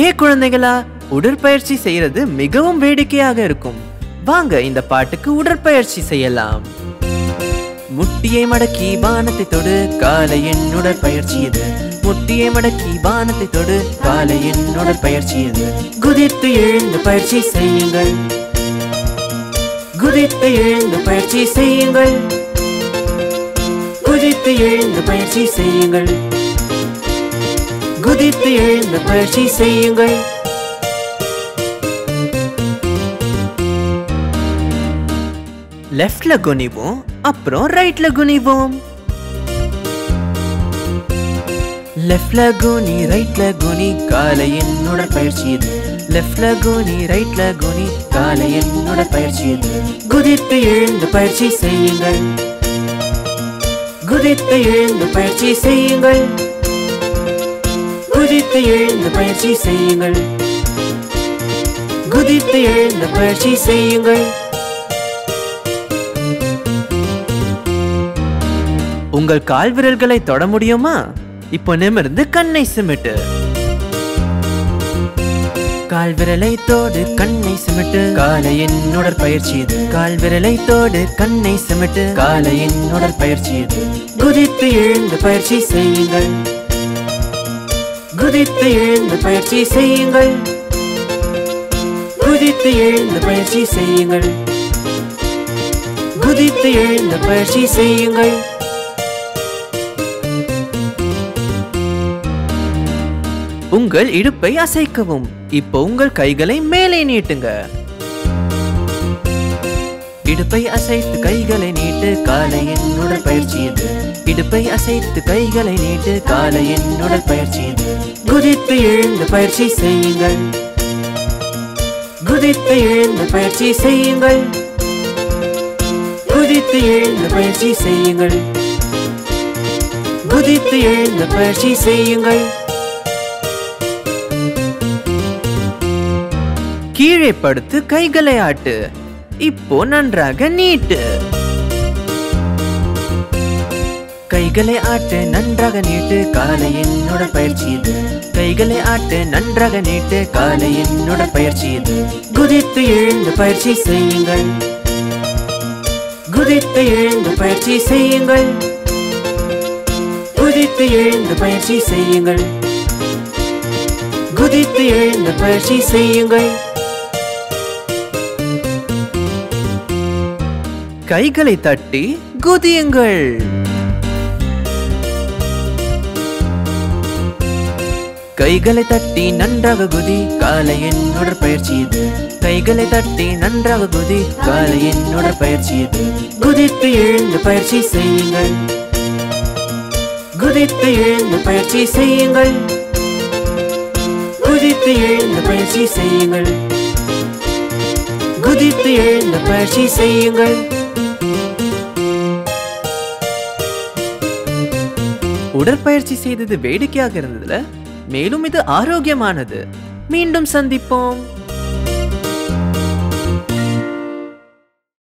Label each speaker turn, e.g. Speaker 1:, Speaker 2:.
Speaker 1: ஹே குழந்தைகளா உடற்பயிற்சி செய்யறது மிகவும் வேடிக்கையாக இருக்கும் வாங்க இந்த பாட்டுக்கு உடற்பயிற்சி செய்யலாம் முட்டியை மடக்கி வானத்தை தொடு காலையின் உடற்பயிற்சி இது முட்டியை மடக்கி வானத்தை தொடு காலையின் உடற்பயிற்சி இது குதித்து எழுந்து பயிற்சி செய்யுங்கள் குதித்து எழுந்து பயிற்சி செய்யுங்கள் குதித்து எழுந்து பயிற்சி செய்யுங்கள் குதித்து எழுந்து பயிற்சி செய்யுங்கள் லெஃப்ட்ல குனிவோம் அப்புறம் ரைட்ல குனிவோம் லெஃப்ட்ல குனி ரைட்ல குனி காலையின் உடற்பயிற்சி இது லெஃப்ட்ல குனி ரைட்ல குனி காலையின் உடற்பயிற்சி இது குதித்து எழுந்து பயிற்சி செய்யுங்கள் குதித்து எழுந்து பயிற்சி செய்யுங்கள் குதித்து எழுந்து பயிற்சி செய்யுங்கள் குதித்து எழுந்து பயிற்சி செய்யுங்கள் உங்கள் கால் விரல்களை தொட முடியுமா இப்போ நிமிர்ந்து கண்ணை சிமிட்டு கால் விரலை தோடு கண்ணை சிமிட்டு காலையின் உடற்பயிற்சி இது கால் விரலை தோடு கண்ணை சிமிட்டு காலையின் உடற்பயிற்சி இது குதித்து எழுந்து பயிற்சி செய்யுங்கள் குதித்து எழுந்து பயிற்சி செய்யுங்கள் குதித்து எழுந்து பயிற்சி செய்யுங்கள் குதித்து எழுந்து பயிற்சி செய்யுங்கள் உங்கள் இடுப்பை அசைக்கவும் இப்போ உங்கள் கைகளை மேலே நீட்டுங்க இடுப்பை அசைத்து கைகளை நீட்டு காலையின் உடற்பயிற்சி இது இடுப்பை அசைத்து கைகளை நீட்டு காலையின் உடற்பயிற்சி இது குதித்து எழுந்து பயிற்சி செய்யுங்கள் குதித்து எழுந்து பயிற்சி செய்யுங்கள் குதித்து எழுந்து பயிற்சி செய்யுங்கள் குதித்து எழுந்து பயிற்சி செய்யுங்கள் கீழே படுத்து கைகளை ஆட்டு இப்போ நன்றாக நீட்டு கைகளை ஆட்டு நன்றாக நீட்டு காலையின் உடற்பயிற்சி இது கைகளை ஆட்டு நன்றாக நீட்டு காலையின் உடற்பயிற்சி இது குதித்து எழுந்து பயிற்சி செய்யுங்கள் குதித்து எழுந்து பயிற்சி செய்யுங்கள் குதித்து எழுந்து பயிற்சி செய்யுங்கள் குதித்து எழுந்து பயிற்சி செய்யுங்கள் கைகளை தட்டி குதியுங்கள் கைகளை தட்டி நன்றாக குதி காலையின் உடற்பயிற்சி இது கைகளை தட்டி நன்றாக குதி காலையின் உடற்பயிற்சி இது குதித்து எழுந்து பயிற்சி செய்யுங்கள் குதித்து எழுந்து பயிற்சி செய்யுங்கள் குதித்து எழுந்து பயிற்சி செய்யுங்கள் குதித்து எழுந்து பயிற்சி செய்யுங்கள் உடற்பயிற்சி செய்தது வேடிக்கையாக இருந்ததுல மேலும் இது ஆரோக்கியமானது மீண்டும் சந்திப்போம்